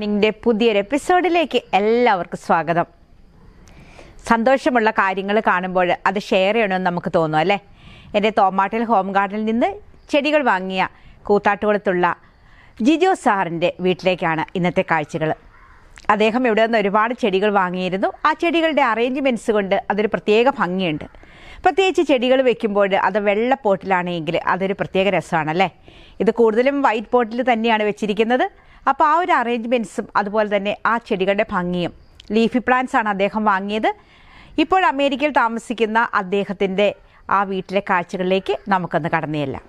ഗാർഡനിങ്ങിൻ്റെ പുതിയൊരു എപ്പിസോഡിലേക്ക് എല്ലാവർക്കും സ്വാഗതം സന്തോഷമുള്ള കാര്യങ്ങൾ കാണുമ്പോൾ അത് ഷെയർ ചെയ്യണമെന്ന് നമുക്ക് തോന്നും അല്ലേ എൻ്റെ തോമാട്ടിൽ ഹോം ഗാർഡനിൽ നിന്ന് ചെടികൾ വാങ്ങിയ കൂത്താട്ടുകുളത്തുള്ള ജിജോ സാറിൻ്റെ വീട്ടിലേക്കാണ് ഇന്നത്തെ കാഴ്ചകൾ അദ്ദേഹം ഇവിടെ നിന്ന് ഒരുപാട് ചെടികൾ വാങ്ങിയിരുന്നു ആ ചെടികളുടെ അറേഞ്ച്മെൻറ്റ്സ് കൊണ്ട് അതൊരു പ്രത്യേക ഭംഗിയുണ്ട് പ്രത്യേകിച്ച് ചെടികൾ വെക്കുമ്പോൾ അത് വെള്ള പോട്ടിലാണെങ്കിൽ അതൊരു പ്രത്യേക രസമാണല്ലേ ഇത് കൂടുതലും വൈറ്റ് പോട്ടിൽ തന്നെയാണ് വെച്ചിരിക്കുന്നത് അപ്പോൾ ആ ഒരു അറേഞ്ച്മെൻറ്റ്സും അതുപോലെ തന്നെ ആ ചെടികളുടെ ഭംഗിയും ലീഫി പ്ലാന്റ്സ് ആണ് അദ്ദേഹം വാങ്ങിയത് ഇപ്പോൾ അമേരിക്കയിൽ താമസിക്കുന്ന അദ്ദേഹത്തിൻ്റെ ആ വീട്ടിലെ കാഴ്ചകളിലേക്ക് നമുക്കൊന്ന് കടന്നു ചെല്ലാം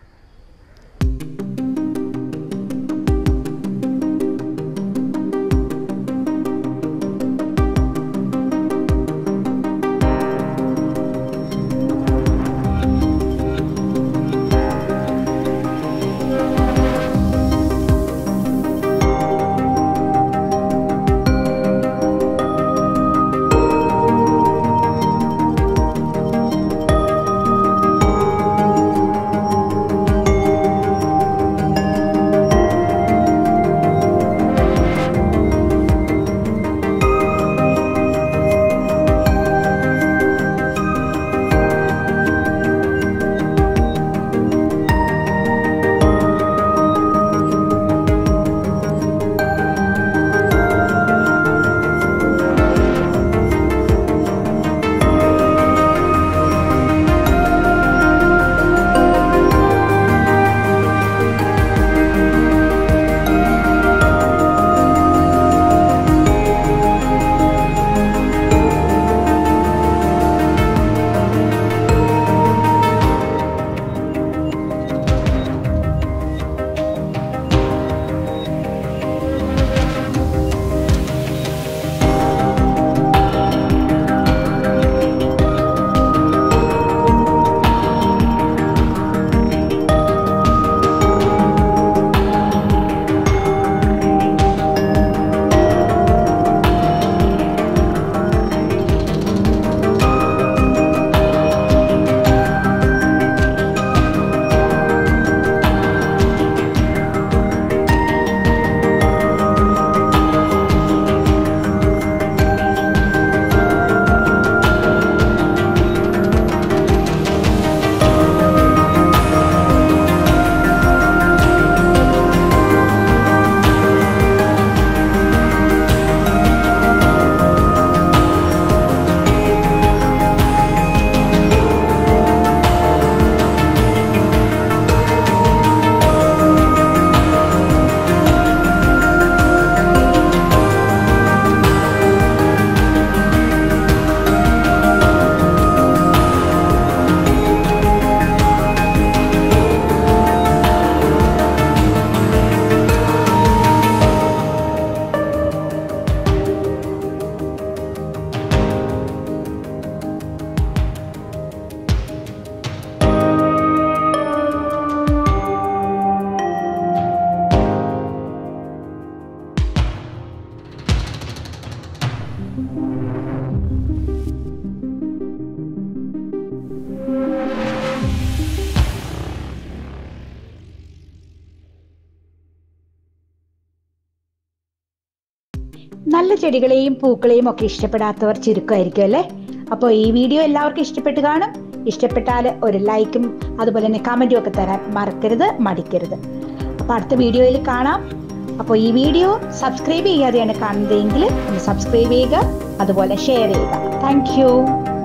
നല്ല ചെടികളെയും പൂക്കളെയും ഒക്കെ ഇഷ്ടപ്പെടാത്തവർ ചുരുക്കമായിരിക്കും അല്ലേ അപ്പോൾ ഈ വീഡിയോ എല്ലാവർക്കും ഇഷ്ടപ്പെട്ട് കാണും ഇഷ്ടപ്പെട്ടാൽ ഒരു ലൈക്കും അതുപോലെ തന്നെ കമൻറ്റും ഒക്കെ തരാൻ മറക്കരുത് മടിക്കരുത് അപ്പോൾ അടുത്ത വീഡിയോയിൽ കാണാം അപ്പോൾ ഈ വീഡിയോ സബ്സ്ക്രൈബ് ചെയ്യാതെയാണ് കാണുന്നതെങ്കിൽ ഒന്ന് സബ്സ്ക്രൈബ് ചെയ്യുക അതുപോലെ ഷെയർ ചെയ്യുക താങ്ക്